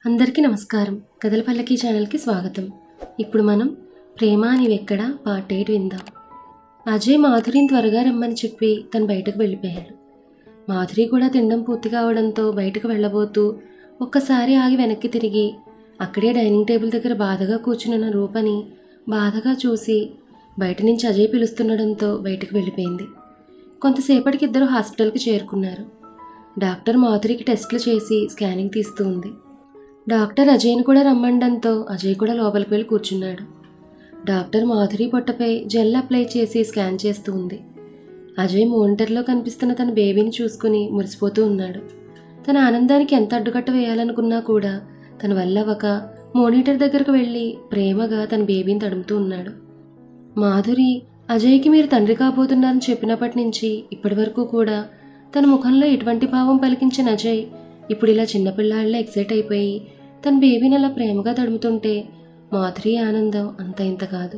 అందరికీ నమస్కారం కథల పల్లకి ఛానల్కి స్వాగతం ఇప్పుడు మనం ప్రేమ నీవెక్కడ పార్ట్ ఎయిట్ విందాం అజయ్ మాధురిని త్వరగా రమ్మని చెప్పి తను బయటకు వెళ్ళిపోయాడు మాధురి కూడా తినడం పూర్తి కావడంతో బయటకు వెళ్ళబోతూ ఒక్కసారి ఆగి వెనక్కి తిరిగి అక్కడే డైనింగ్ టేబుల్ దగ్గర బాధగా కూర్చున్న రూపని బాధగా చూసి బయట నుంచి అజయ్ పిలుస్తుండడంతో బయటకు వెళ్ళిపోయింది కొంతసేపటికి ఇద్దరు హాస్పిటల్కి చేరుకున్నారు డాక్టర్ మాధురికి టెస్టులు చేసి స్కానింగ్ తీస్తూ ఉంది డాక్టర్ అజయ్ని కూడా రమ్మండంతో అజయ్ కూడా లోపలికి వెళ్ళి కూర్చున్నాడు డాక్టర్ మాధురి పొట్టపై జెల్ అప్లై చేసి స్కాన్ చేస్తూ ఉంది అజయ్ మోనిటర్లో కనిపిస్తున్న తన బేబీని చూసుకుని మురిసిపోతూ ఉన్నాడు తన ఆనందానికి ఎంత అడ్డుకట్ట వేయాలనుకున్నా కూడా తన వల్ల ఒక మోనిటర్ దగ్గరకు వెళ్ళి ప్రేమగా తన బేబీని తడుముతూ ఉన్నాడు మాధురి అజయ్కి మీరు తండ్రి కాబోతున్నారని చెప్పినప్పటి నుంచి ఇప్పటి వరకు కూడా తన ముఖంలో ఎటువంటి భావం పలికించిన అజయ్ ఇప్పుడు ఇలా చిన్నపిల్లాళ్ళ ఎక్సైట్ అయిపోయి తన బేబీని అలా ప్రేమగా తడుముతుంటే మాధురి ఆనందం అంత ఇంత కాదు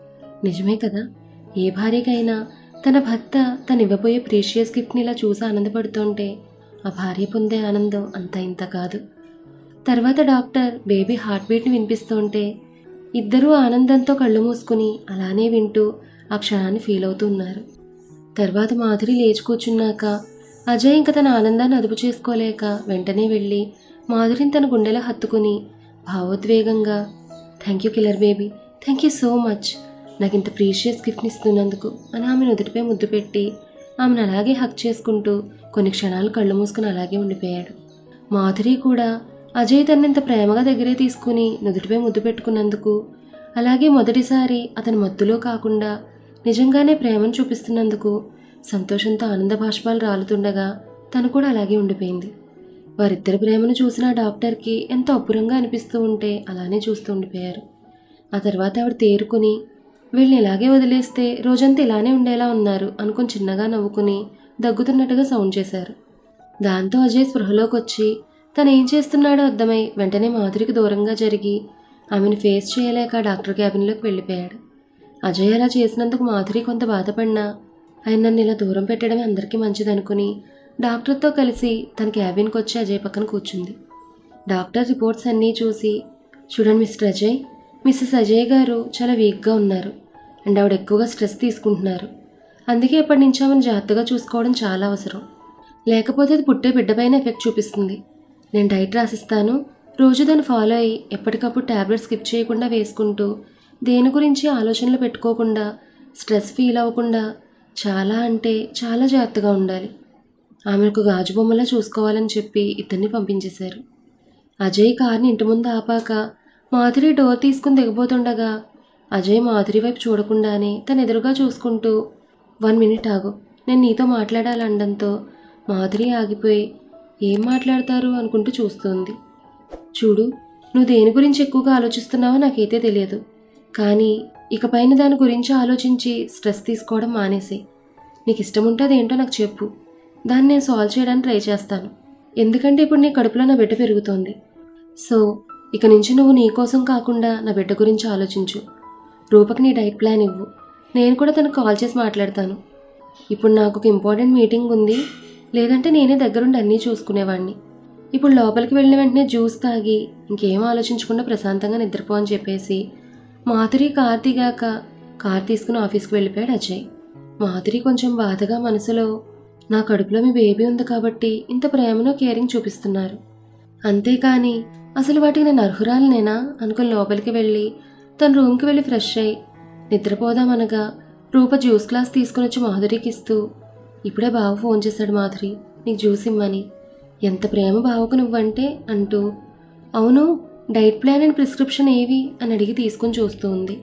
నిజమే కదా ఏ భార్యకైనా తన భర్త తను ఇవ్వబోయే ప్రీషియస్ గిఫ్ట్ని ఇలా చూసి ఆనందపడుతుంటే ఆ భార్య పొందే ఆనందం అంత ఇంత కాదు తర్వాత డాక్టర్ బేబీ హార్ట్ బీట్ని వినిపిస్తుంటే ఇద్దరూ ఆనందంతో కళ్ళు మూసుకుని అలానే వింటూ ఆ క్షణాన్ని ఫీల్ అవుతూ ఉన్నారు తర్వాత మాధురి లేచి కూర్చున్నాక అజయ్ ఇంక తన ఆనందాన్ని అదుపు చేసుకోలేక వెంటనే వెళ్ళి మాధురిని తన గుండెలో హత్తుకుని భావోద్వేగంగా thank you killer baby thank you so much నాకు ఇంత ప్రీషియస్ గిఫ్ట్ని ఇస్తున్నందుకు అని ఆమె నుదుటిపై ముద్దు పెట్టి ఆమెను అలాగే హక్ చేసుకుంటూ కొన్ని క్షణాలు కళ్ళు మూసుకుని అలాగే ఉండిపోయాడు మాధురి కూడా అజయ్ తన్నింత ప్రేమగా దగ్గరే తీసుకుని నుదుటిపై ముద్దు పెట్టుకున్నందుకు అలాగే మొదటిసారి అతని మత్తులో కాకుండా నిజంగానే ప్రేమను చూపిస్తున్నందుకు సంతోషంతో ఆనంద బాష్పాలు రాలుతుండగా తను కూడా అలాగే ఉండిపోయింది వారిద్దరి ప్రేమను చూసిన ఆ డాక్టర్కి ఎంతో అపురంగా అనిపిస్తూ ఉంటే అలానే చూస్తూ ఉండిపోయారు ఆ తర్వాత ఆవిడ తేరుకుని వీళ్ళని ఇలాగే వదిలేస్తే రోజంతా ఇలానే ఉండేలా ఉన్నారు అనుకుని చిన్నగా నవ్వుకుని దగ్గుతున్నట్టుగా సౌండ్ చేశారు దాంతో అజయ్ స్పృహలోకి వచ్చి తను ఏం చేస్తున్నాడో అర్థమై వెంటనే మాధురికి దూరంగా జరిగి ఆమెను ఫేస్ చేయలేక డాక్టర్ క్యాబిన్లోకి వెళ్ళిపోయాడు అజయ్ అలా చేసినందుకు మాధురి కొంత బాధపడినా ఆయన నన్ను ఇలా దూరం పెట్టడమే అందరికీ మంచిదనుకుని డాక్టర్తో కలిసి తన క్యాబిన్కి వచ్చి అజయ్ పక్కన కూర్చుంది డాక్టర్ రిపోర్ట్స్ అన్నీ చూసి చూడండి మిస్టర్ అజయ్ మిస్సెస్ అజయ్ గారు చాలా వీక్గా ఉన్నారు అండ్ ఆవిడ ఎక్కువగా స్ట్రెస్ తీసుకుంటున్నారు అందుకే ఎప్పటి నుంచో ఆమెను జాగ్రత్తగా చూసుకోవడం చాలా అవసరం లేకపోతే అది పుట్టే బిడ్డపైన ఎఫెక్ట్ చూపిస్తుంది నేను డైట్ రాసిస్తాను రోజు దాన్ని ఫాలో అయ్యి ఎప్పటికప్పుడు ట్యాబ్లెట్స్ స్కిప్ చేయకుండా వేసుకుంటూ దేని గురించి ఆలోచనలు పెట్టుకోకుండా స్ట్రెస్ ఫీల్ అవ్వకుండా చాలా అంటే చాలా జాగ్రత్తగా ఉండాలి ఆమెకు గాజు బొమ్మలా చూసుకోవాలని చెప్పి ఇద్దరిని పంపించేశారు అజయ్ కార్ని ఇంటి ముందు ఆపాక మాధురి డోర్ తీసుకుని దిగబోతుండగా అజయ్ మాధురి వైపు చూడకుండానే తన ఎదురుగా చూసుకుంటూ వన్ మినిట్ ఆగు నేను నీతో మాట్లాడాలనడంతో మాధురి ఆగిపోయి ఏం మాట్లాడతారు అనుకుంటూ చూస్తుంది చూడు నువ్వు దేని గురించి ఎక్కువగా ఆలోచిస్తున్నావో నాకైతే తెలియదు కానీ ఇకపైన దాని గురించి ఆలోచించి స్ట్రెస్ తీసుకోవడం మానేసి నీకు ఇష్టం ఉంటే అదేంటో నాకు చెప్పు దాన్ని నేను సాల్వ్ చేయడానికి ట్రై చేస్తాను ఎందుకంటే ఇప్పుడు నీ కడుపులో నా బిడ్డ పెరుగుతోంది సో ఇక నుంచి నువ్వు నీ కోసం కాకుండా నా బిడ్డ గురించి ఆలోచించు రూపకి నీ డైట్ ప్లాన్ ఇవ్వు నేను కూడా తనకు కాల్ చేసి మాట్లాడతాను ఇప్పుడు నాకు ఒక ఇంపార్టెంట్ మీటింగ్ ఉంది లేదంటే నేనే దగ్గరుండి అన్నీ చూసుకునేవాడిని ఇప్పుడు లోపలికి వెళ్ళిన వెంటనే జ్యూస్ తాగి ఇంకేం ఆలోచించకుండా ప్రశాంతంగా నిద్రపో అని చెప్పేసి మాధురి కార్ దిగాక కార్ తీసుకుని ఆఫీస్కి వెళ్ళిపోయాడు అజయ్ మాధురి కొంచెం బాధగా మనసులో నా కడుపులో మీ బేబీ ఉంది కాబట్టి ఇంత ప్రేమను కేరింగ్ చూపిస్తున్నారు అంతేకాని అసలు వాటికి నేను అర్హురాలనేనా అనుకుని లోపలికి వెళ్ళి తన రూమ్కి వెళ్ళి ఫ్రెష్ అయ్యి నిద్రపోదామనగా రూప జ్యూస్ గ్లాస్ తీసుకుని వచ్చి మాధురికి ఇస్తూ ఇప్పుడే బావ ఫోన్ చేశాడు మాధురి నీకు జ్యూస్ ఇమ్మని ఎంత ప్రేమ బావకు నువ్వంటే అంటూ అవును డైట్ ప్లాన్ అండ్ ప్రిస్క్రిప్షన్ ఏవి అని అడిగి తీసుకుని చూస్తూ ఉంది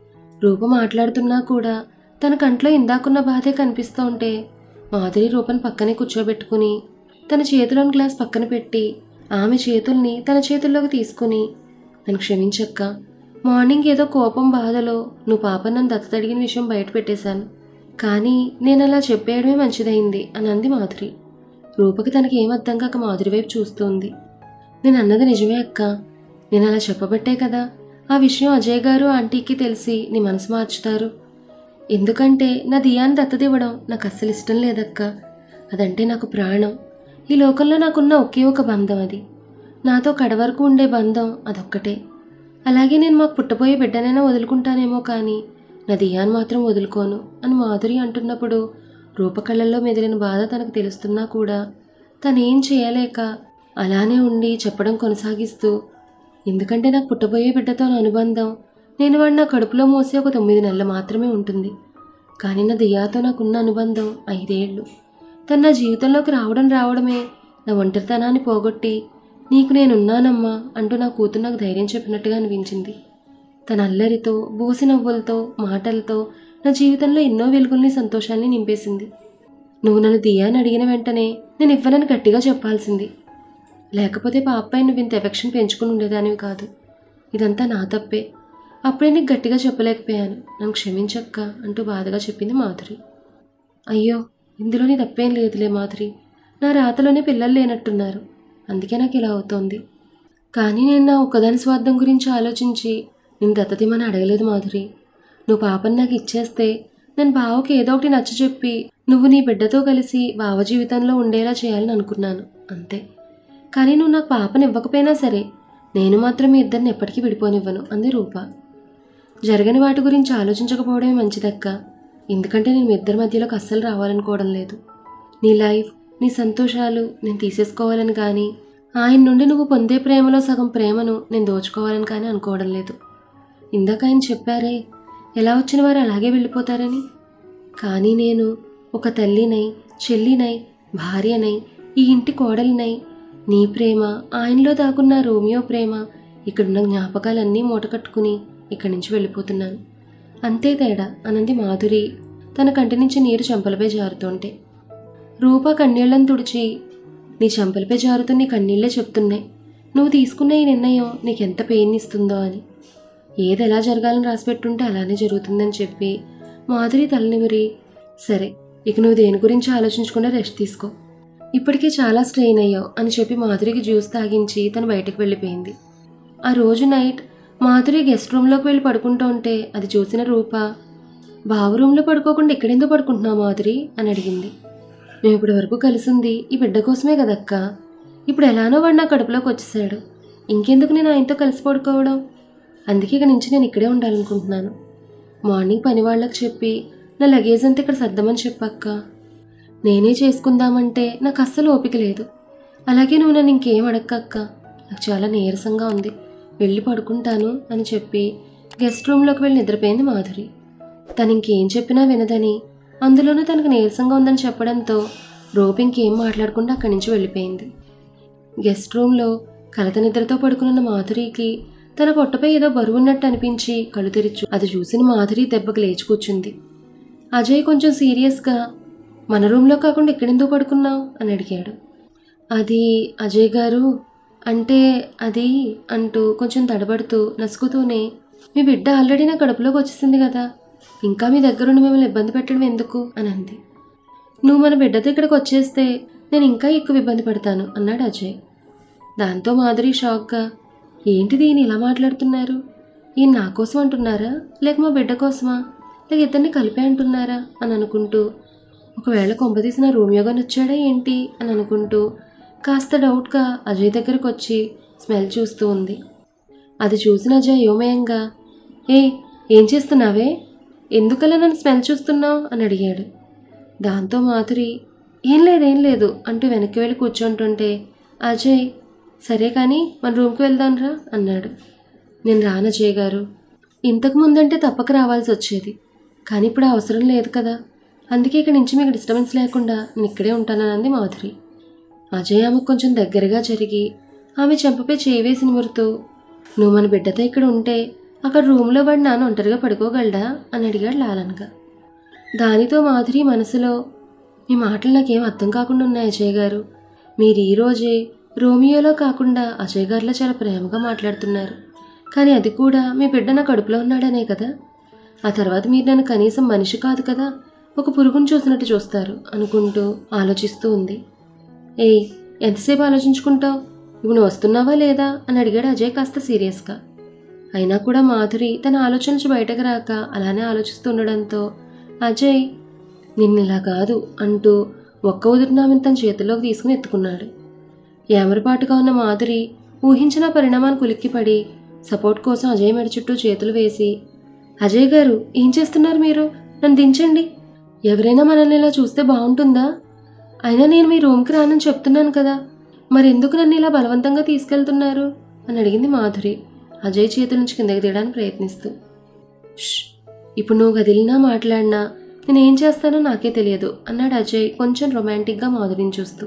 రూప మాట్లాడుతున్నా కూడా తన కంట్లో ఇందాకున్న బాధే కనిపిస్తూ ఉంటే మాధురి రూపను పక్కనే కూర్చోబెట్టుకుని తన చేతిలోని గ్లాస్ పక్కన పెట్టి ఆమె చేతుల్ని తన చేతుల్లోకి తీసుకుని నన్ను క్షమించక్క మార్నింగ్ ఏదో కోపం బాధలో నువ్వు పాప నన్ను దత్తతడిగిన విషయం బయట పెట్టేశాను కానీ నేను అలా చెప్పేయడమే మంచిదైంది అని అంది మాధురి రూపకి తనకి ఏం అర్థం కాక మాధురి వైపు చూస్తుంది నేను అన్నది నిజమే అక్క నేను అలా చెప్పబట్టే కదా ఆ విషయం అజయ్ గారు ఆంటీకి తెలిసి నీ మనసు మార్చుతారు ఎందుకంటే నా దియాన్ని దత్తదివ్వడం నాకు అస్సలు ఇష్టం లేదక్క అదంటే నాకు ప్రాణం ఈ లోకంలో నాకున్న ఒకే ఒక బంధం అది నాతో కడవరకు ఉండే బంధం అదొక్కటే అలాగే నేను మాకు పుట్టబోయే బిడ్డనైనా వదులుకుంటానేమో కానీ నా దియాన్ మాత్రం వదులుకోను అని మాధురి అంటున్నప్పుడు రూపకళ్ళల్లో మెదిలిన బాధ తనకు తెలుస్తున్నా కూడా తనేం చేయలేక అలానే ఉండి చెప్పడం కొనసాగిస్తూ ఎందుకంటే నాకు పుట్టబోయే బిడ్డతో నా అనుబంధం నేను వాడు నా కడుపులో మోసే ఒక తొమ్మిది నెలలు మాత్రమే ఉంటుంది కానీ నా దియాతో నాకున్న అనుబంధం ఐదేళ్ళు తను నా జీవితంలోకి రావడం రావడమే నా ఒంటరితనాన్ని పోగొట్టి నీకు నేనున్నానమ్మా అంటూ నా కూతురు నాకు ధైర్యం చెప్పినట్టుగా అనిపించింది తన అల్లరితో బోసి నవ్వులతో మాటలతో నా జీవితంలో ఎన్నో వెలుగుల్ని సంతోషాన్ని నింపేసింది నువ్వు నన్ను దియాని అడిగిన వెంటనే నేను ఇవ్వనని గట్టిగా చెప్పాల్సింది లేకపోతే పాపపై నువ్వు ఇంత ఎఫెక్షన్ పెంచుకుని ఉండేదానివి కాదు ఇదంతా నా తప్పే అప్పుడే నీకు గట్టిగా చెప్పలేకపోయాను నన్ను క్షమించక్క అంటూ బాధగా చెప్పింది మాధురి అయ్యో ఇందులో నీ తప్పేం లేదులే మాధురి నా రాతలోనే పిల్లలు లేనట్టున్నారు అందుకే నాకు ఇలా అవుతోంది కానీ నేను నా ఒక్కదాని స్వార్థం గురించి ఆలోచించి నేను దత్తతిమని అడగలేదు మాధురి నువ్వు పాపని నాకు ఇచ్చేస్తే నేను బావకి ఏదో ఒకటి నచ్చ చెప్పి నువ్వు నీ బిడ్డతో కలిసి బావ జీవితంలో ఉండేలా చేయాలని అనుకున్నాను అంతే కానీ నువ్వు నాకు పాపని ఇవ్వకపోయినా సరే నేను మాత్రం మీ ఇద్దరిని ఎప్పటికీ విడిపోనివ్వను అంది రూప జరగని వాటి గురించి ఆలోచించకపోవడమే మంచిదక్క ఎందుకంటే నేను మీ ఇద్దరి మధ్యలోకి అస్సలు రావాలనుకోవడం లేదు నీ లైఫ్ నీ సంతోషాలు నేను తీసేసుకోవాలని కానీ ఆయన నుండి నువ్వు పొందే ప్రేమలో సగం ప్రేమను నేను దోచుకోవాలని కానీ అనుకోవడం లేదు ఇందాక ఆయన చెప్పారే ఎలా వచ్చిన వారు అలాగే వెళ్ళిపోతారని కానీ నేను ఒక తల్లినై చెల్లినై భార్యనై ఈ ఇంటి కోడలినై నీ ప్రేమ ఆయనలో దాగున్న రోమియో ప్రేమ ఇక్కడున్న జ్ఞాపకాలన్నీ మూటకట్టుకుని ఇక్కడి నుంచి వెళ్ళిపోతున్నాను అంతే తేడా అనంది మాధురి తన కంటి నుంచి నీరు చెంపలపై జారుతుంటే రూప కన్నీళ్లను తుడిచి నీ చెంపలపై జారుతూ నీ కన్నీళ్లే చెప్తున్నాయి నువ్వు తీసుకున్న ఈ నిర్ణయం నీకెంత పెయిన్ ఇస్తుందో అని ఏది ఎలా జరగాలని రాసిపెట్టుంటే అలానే జరుగుతుందని చెప్పి మాధురి తలనిమిరి సరే ఇక నువ్వు దేని గురించి ఆలోచించకుండా రెస్ట్ తీసుకో ఇప్పటికే చాలా స్ట్రెయిన్ అయ్యావు అని చెప్పి మాధురికి జ్యూస్ తాగించి తను బయటకు వెళ్ళిపోయింది ఆ రోజు నైట్ మాధురి గెస్ట్ రూమ్లోకి వెళ్ళి పడుకుంటూ ఉంటే అది చూసిన రూప బావ రూమ్లో పడుకోకుండా ఇక్కడెందుకు పడుకుంటున్నావు మాధురి అని అడిగింది మేము ఇప్పటి వరకు కలిసింది ఈ బిడ్డ కోసమే కదక్క ఇప్పుడు ఎలానో వాడు నా కడుపులోకి వచ్చేసాడు ఇంకెందుకు నేను ఆయనతో కలిసి పడుకోవడం అందుకే ఇక నుంచి నేను ఇక్కడే ఉండాలనుకుంటున్నాను మార్నింగ్ పని వాళ్ళకి చెప్పి నా లగేజ్ అంతా ఇక్కడ సర్దమని చెప్పక్క నేనే చేసుకుందామంటే నాకు అస్సలు ఓపిక లేదు అలాగే నువ్వు నన్ను ఇంకేం అడక్కక్క నాకు చాలా నీరసంగా ఉంది వెళ్ళి పడుకుంటాను అని చెప్పి గెస్ట్ రూమ్లోకి వెళ్ళి నిద్రపోయింది మాధురి తను ఇంకేం చెప్పినా వినదని అందులోనూ తనకు నీరసంగా ఉందని చెప్పడంతో రూప్ ఇంకేం మాట్లాడకుండా అక్కడి నుంచి వెళ్ళిపోయింది గెస్ట్ రూమ్లో కలత నిద్రతో పడుకున్న మాధురికి తన పొట్టపై ఏదో బరువున్నట్టు అనిపించి కళ్ళు తెరిచు అది చూసిన మాధురి దెబ్బకు లేచి కూర్చుంది అజయ్ కొంచెం సీరియస్గా మన రూమ్లో కాకుండా ఇక్కడెందుకు పడుకున్నావు అని అడిగాడు అది అజయ్ గారు అంటే అది అంటూ కొంచెం తడబడుతూ నసుకుతూనే మీ బిడ్డ ఆల్రెడీ నా కడుపులోకి వచ్చేసింది కదా ఇంకా మీ దగ్గరుండి మిమ్మల్ని ఇబ్బంది పెట్టడం ఎందుకు అని అంది నువ్వు మన బిడ్డతో ఇక్కడికి వచ్చేస్తే నేను ఇంకా ఎక్కువ ఇబ్బంది పడతాను అన్నాడు అజయ్ దాంతో మాధురి షాక్గా ఏంటి దీని ఇలా మాట్లాడుతున్నారు ఈయన నా కోసం అంటున్నారా లేక మా బిడ్డ కోసమా లేక ఇద్దరిని కలిపే అంటున్నారా అని అనుకుంటూ ఒకవేళ కొంపదీసిన రోమియోగాని వచ్చాడా ఏంటి అని అనుకుంటూ కాస్త డౌట్గా అజయ్ దగ్గరకు వచ్చి స్మెల్ చూస్తూ ఉంది అది చూసిన అజయ్ యోమయంగా ఏ ఏం చేస్తున్నావే ఎందుకలా నన్ను స్మెల్ చూస్తున్నావు అని అడిగాడు దాంతో మాధురి ఏం లేదు ఏం లేదు అంటూ వెనక్కి వెళ్ళి కూర్చుంటుంటే అజయ్ సరే కానీ మన రూమ్కి వెళ్దాంరా అన్నాడు నేను రాను అజయ్ గారు ఇంతకు ముందంటే తప్పక రావాల్సి వచ్చేది కానీ ఇప్పుడు ఆ అవసరం లేదు కదా అందుకే ఇక్కడి నుంచి మీకు డిస్టర్బెన్స్ లేకుండా నేను ఇక్కడే ఉంటానని మాధురి అజయ్ ఆమెకు కొంచెం దగ్గరగా జరిగి ఆమె చెంపపై చేయి వేసి నిమురుతూ నువ్వు మన బిడ్డతో ఇక్కడ ఉంటే అక్కడ రూమ్లో వాడు నాన్న ఒంటరిగా పడుకోగలడా అని అడిగాడు లాలన్గా దానితో మాధురి మనసులో మీ మాటలు నాకేం అర్థం కాకుండా ఉన్నాయి అజయ్ గారు మీరు ఈ రోజే రోమియోలో కాకుండా అజయ్ గారిలో చాలా ప్రేమగా మాట్లాడుతున్నారు కానీ అది కూడా మీ బిడ్డ నా కడుపులో ఉన్నాడనే కదా ఆ తర్వాత మీరు నన్ను కనీసం మనిషి కాదు కదా ఒక పురుగును చూసినట్టు చూస్తారు అనుకుంటూ ఆలోచిస్తూ ఉంది ఏయ్ ఎంతసేపు ఆలోచించుకుంటావు ఇప్పుడు నువ్వు వస్తున్నావా లేదా అని అడిగాడు అజయ్ కాస్త సీరియస్గా అయినా కూడా మాధురి తన ఆలోచన నుంచి బయటకు రాక అలానే ఆలోచిస్తూ ఉండడంతో అజయ్ నిన్ను ఇలా కాదు అంటూ ఒక్క ఉదిరినామని తన చేతిలోకి తీసుకుని ఎత్తుకున్నాడు ఏమరపాటుగా ఉన్న మాధురి ఊహించిన పరిణామానికి ఉలిక్కిపడి సపోర్ట్ కోసం అజయ్ మెడ చుట్టూ చేతులు వేసి అజయ్ గారు ఏం చేస్తున్నారు మీరు నన్ను దించండి ఎవరైనా మనల్ని ఇలా చూస్తే బాగుంటుందా అయినా నేను మీ రూమ్కి రానని చెప్తున్నాను కదా మరి ఎందుకు నన్ను ఇలా బలవంతంగా తీసుకెళ్తున్నారు అని అడిగింది మాధురి అజయ్ చేతుల నుంచి కిందకి తీయడానికి ప్రయత్నిస్తూ "ష్, ఇప్పుడు నువ్వు కదిలినా మాట్లాడినా నేను ఏం చేస్తానో నాకే తెలియదు అన్నాడు అజయ్ కొంచెం రొమాంటిక్గా మాధురిని చూస్తూ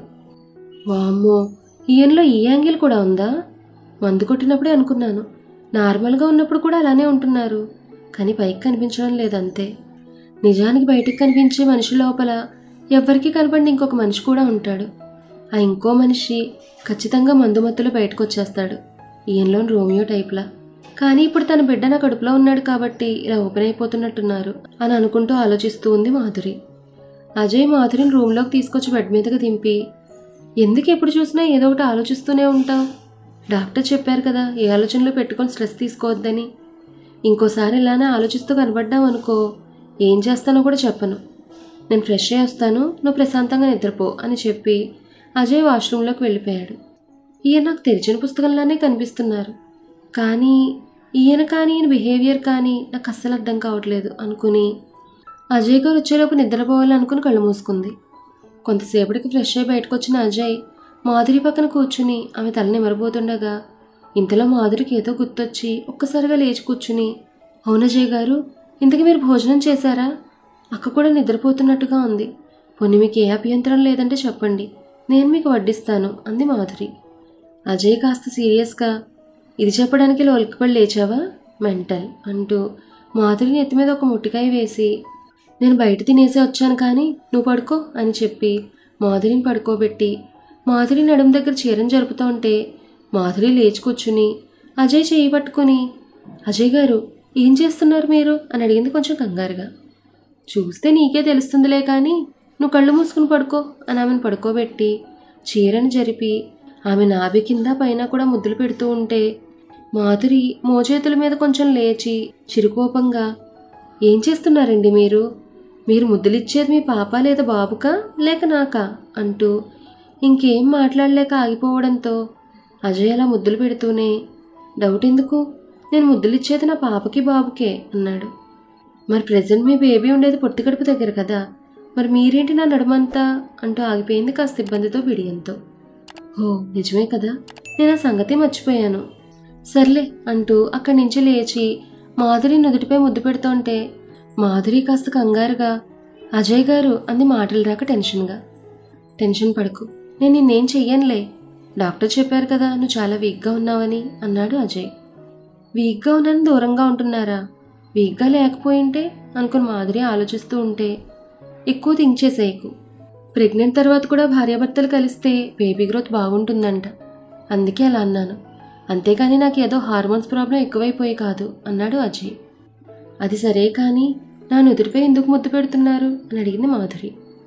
వామ్మో ఈయనలో ఈ యాంగిల్ కూడా ఉందా మందు కొట్టినప్పుడే అనుకున్నాను నార్మల్గా ఉన్నప్పుడు కూడా అలానే ఉంటున్నారు కానీ పైకి కనిపించడం లేదంతే నిజానికి బయటకు కనిపించే మనిషి లోపల ఎవ్వరికీ కనపడిన ఇంకొక మనిషి కూడా ఉంటాడు ఆ ఇంకో మనిషి ఖచ్చితంగా మందుమత్తులో బయటకు వచ్చేస్తాడు ఈయనలోని రోమియో టైప్లా కానీ ఇప్పుడు తన బిడ్డ నా కడుపులో ఉన్నాడు కాబట్టి ఇలా ఓపెన్ అయిపోతున్నట్టున్నారు అని అనుకుంటూ ఆలోచిస్తూ ఉంది మాధురి అజయ్ మాధురిని రూమ్లోకి తీసుకొచ్చి బెడ్ మీదకి దింపి ఎందుకు ఎప్పుడు చూసినా ఏదో ఒకటి ఆలోచిస్తూనే ఉంటావు డాక్టర్ చెప్పారు కదా ఏ ఆలోచనలు పెట్టుకొని స్ట్రెస్ తీసుకోవద్దని ఇంకోసారి ఇలానే ఆలోచిస్తూ కనబడ్డావు అనుకో ఏం చేస్తానో కూడా చెప్పను నేను ఫ్రెష్ అయ్యి వస్తాను నువ్వు ప్రశాంతంగా నిద్రపో అని చెప్పి అజయ్ వాష్రూమ్లోకి వెళ్ళిపోయాడు ఈయన నాకు తెరిచిన పుస్తకంలానే కనిపిస్తున్నారు కానీ ఈయన కానీ ఈయన బిహేవియర్ కానీ నాకు అస్సలు అర్థం కావట్లేదు అనుకుని అజయ్ గారు వచ్చేలోపు నిద్రపోవాలనుకుని కళ్ళు మూసుకుంది కొంతసేపటికి ఫ్రెష్ అయి బయటకు వచ్చిన అజయ్ మాధురి పక్కన కూర్చుని ఆమె తలని మరబోతుండగా ఇంతలో మాధురికి ఏదో గుర్తొచ్చి ఒక్కసారిగా లేచి కూర్చుని అవునజయ్ గారు ఇంతకీ మీరు భోజనం చేశారా అక్క కూడా నిద్రపోతున్నట్టుగా ఉంది పోనీ మీకు ఏ అభ్యంతరం లేదంటే చెప్పండి నేను మీకు వడ్డిస్తాను అంది మాధురి అజయ్ కాస్త సీరియస్గా ఇది చెప్పడానికి లోలికిపడి లేచావా మెంటల్ అంటూ మాధురి నెత్తి మీద ఒక ముట్టికాయ వేసి నేను బయట తినేసి వచ్చాను కానీ నువ్వు పడుకో అని చెప్పి మాధురిని పడుకోబెట్టి మాధురి నడుం దగ్గర చీరను జరుపుతూ ఉంటే మాధురి లేచి కూర్చుని అజయ్ చేయి పట్టుకుని అజయ్ గారు ఏం చేస్తున్నారు మీరు అని అడిగింది కొంచెం కంగారుగా చూస్తే నీకే తెలుస్తుందిలే కానీ నువ్వు కళ్ళు మూసుకుని పడుకో అని ఆమెను పడుకోబెట్టి చీరను జరిపి ఆమె నాభి కింద పైన కూడా ముద్దులు పెడుతూ ఉంటే మాధురి మోచేతుల మీద కొంచెం లేచి చిరుకోపంగా ఏం చేస్తున్నారండి మీరు మీరు ముద్దులిచ్చేది మీ పాప లేదా బాబుకా లేక నాకా అంటూ ఇంకేం మాట్లాడలేక ఆగిపోవడంతో అజయ్ అలా ముద్దులు పెడుతూనే డౌట్ ఎందుకు నేను ముద్దులిచ్చేది నా పాపకి బాబుకే అన్నాడు మరి ప్రజెంట్ మీ బేబీ ఉండేది పొట్టి కడుపు దగ్గర కదా మరి మీరేంటి నా నడుమంతా అంటూ ఆగిపోయింది కాస్త ఇబ్బందితో బిడియంతో ఓ నిజమే కదా నేను ఆ సంగతి మర్చిపోయాను సర్లే అంటూ అక్కడి నుంచి లేచి మాధురి నుదుటిపై ముద్దు పెడుతుంటే మాధురి కాస్త కంగారుగా అజయ్ గారు అంది మాటలు రాక టెన్షన్గా టెన్షన్ పడకు నేను నిన్నేం చెయ్యనులే డాక్టర్ చెప్పారు కదా నువ్వు చాలా వీక్గా ఉన్నావని అన్నాడు అజయ్ వీక్గా ఉన్నాను దూరంగా ఉంటున్నారా వీక్గా లేకపోయింటే అనుకుని మాధురి ఆలోచిస్తూ ఉంటే ఎక్కువ థింక్ చేసేయకు ప్రెగ్నెంట్ తర్వాత కూడా భార్యాభర్తలు కలిస్తే బేబీ గ్రోత్ బాగుంటుందంట అందుకే అలా అన్నాను అంతేకాని నాకు ఏదో హార్మోన్స్ ప్రాబ్లం ఎక్కువైపోయి కాదు అన్నాడు అజయ్ అది సరే కానీ నా నుదుటిపై ఎందుకు ముద్దు పెడుతున్నారు అని అడిగింది మాధురి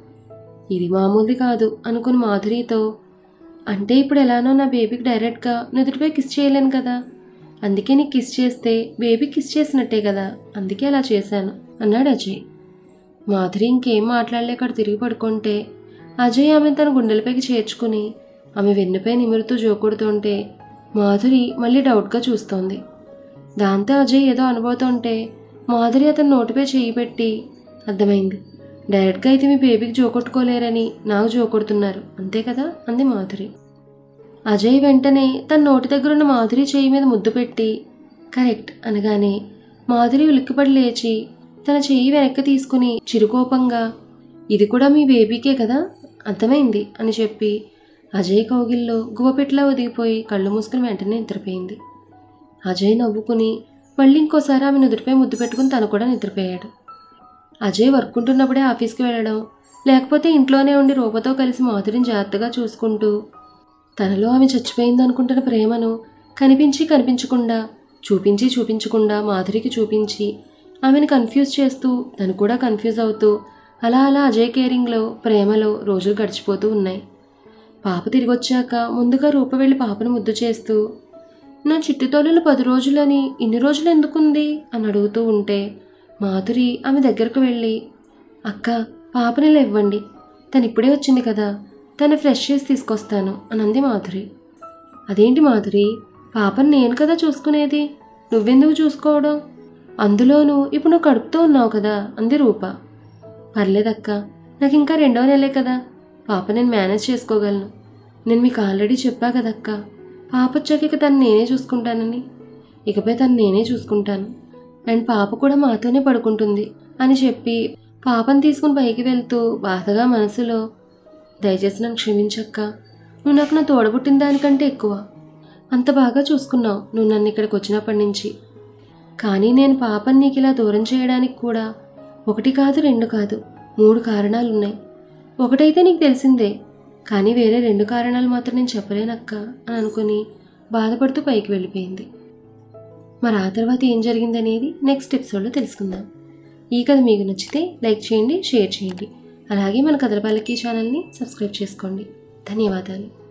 ఇది మామూలుది కాదు అనుకుని మాధురితో అంటే ఇప్పుడు ఎలానో నా బేబీకి డైరెక్ట్గా నుదుటిపై కిస్ చేయలేను కదా అందుకే నీకు కిస్ చేస్తే బేబీ కిస్ చేసినట్టే కదా అందుకే అలా చేశాను అన్నాడు అజయ్ మాధురి ఇంకేం మాట్లాడలేక అక్కడ తిరిగి పడుకుంటే అజయ్ ఆమె తన గుండెలపైకి చేర్చుకుని ఆమె వెన్నుపై నిమురుతూ జోకొడుతుంటే మాధురి మళ్ళీ డౌట్గా చూస్తోంది దాంతో అజయ్ ఏదో అనుభవుతుంటే మాధురి అతని నోటిపై చేయి పెట్టి అర్థమైంది డైరెక్ట్గా అయితే మీ బేబీకి జోకొట్టుకోలేరని నాకు జోకొడుతున్నారు అంతే కదా అంది మాధురి అజయ్ వెంటనే తన నోటి దగ్గర ఉన్న మాధురి చేయి మీద ముద్దు పెట్టి కరెక్ట్ అనగానే మాధురి ఉలిక్కిపడి లేచి తన చెయ్యి వెనక్కి తీసుకుని చిరుకోపంగా ఇది కూడా మీ బేబీకే కదా అర్థమైంది అని చెప్పి అజయ్ కౌగిల్లో గువ్వపెట్లా ఒదిగిపోయి కళ్ళు మూసుకుని వెంటనే నిద్రపోయింది అజయ్ నవ్వుకుని మళ్ళీ ఇంకోసారి ఆమె నుదుటిపై ముద్దు పెట్టుకుని తను కూడా నిద్రపోయాడు అజయ్ వర్క్ ఉంటున్నప్పుడే ఆఫీస్కి వెళ్ళడం లేకపోతే ఇంట్లోనే ఉండి రూపతో కలిసి మాధురిని జాగ్రత్తగా చూసుకుంటూ తనలో ఆమె చచ్చిపోయింది అనుకుంటున్న ప్రేమను కనిపించి కనిపించకుండా చూపించి చూపించకుండా మాధురికి చూపించి ఆమెను కన్ఫ్యూజ్ చేస్తూ తను కూడా కన్ఫ్యూజ్ అవుతూ అలా అలా అజయ్ కేరింగ్లో ప్రేమలో రోజులు గడిచిపోతూ ఉన్నాయి పాప తిరిగి వచ్చాక ముందుగా రూప వెళ్ళి పాపను ముద్దు చేస్తూ నా చిట్టి తోలులు పది రోజులని ఇన్ని రోజులు ఎందుకుంది అని అడుగుతూ ఉంటే మాధురి ఆమె దగ్గరకు వెళ్ళి అక్క పాపని ఇలా ఇవ్వండి తను ఇప్పుడే వచ్చింది కదా తను ఫ్రెష్ చేసి తీసుకొస్తాను అని అంది మాధురి అదేంటి మాధురి పాపని నేను కదా చూసుకునేది నువ్వెందుకు చూసుకోవడం అందులోనూ ఇప్పుడు నువ్వు కడుపుతో ఉన్నావు కదా అంది రూప పర్లేదక్క నాకు ఇంకా రెండో నెలే కదా పాప నేను మేనేజ్ చేసుకోగలను నేను మీకు ఆల్రెడీ చెప్పా కదక్క పాప వచ్చాక ఇక తను నేనే చూసుకుంటానని ఇకపై తను నేనే చూసుకుంటాను అండ్ పాప కూడా మాతోనే పడుకుంటుంది అని చెప్పి పాపను తీసుకుని పైకి వెళ్తూ బాధగా మనసులో దయచేసి నన్ను క్షమించక్క నువ్వు నాకు నా తోడబుట్టిన దానికంటే ఎక్కువ అంత బాగా చూసుకున్నావు నువ్వు నన్ను ఇక్కడికి వచ్చినప్పటి నుంచి కానీ నేను పాపని నీకు ఇలా దూరం చేయడానికి కూడా ఒకటి కాదు రెండు కాదు మూడు కారణాలు ఉన్నాయి ఒకటైతే నీకు తెలిసిందే కానీ వేరే రెండు కారణాలు మాత్రం నేను చెప్పలేనక్క అని అనుకుని బాధపడుతూ పైకి వెళ్ళిపోయింది మరి ఆ తర్వాత ఏం జరిగిందనేది నెక్స్ట్ ఎపిసోడ్లో తెలుసుకుందాం ఈ కథ మీకు నచ్చితే లైక్ చేయండి షేర్ చేయండి అలాగే మన కథలపాలకి ఛానల్ని సబ్స్క్రైబ్ చేసుకోండి ధన్యవాదాలు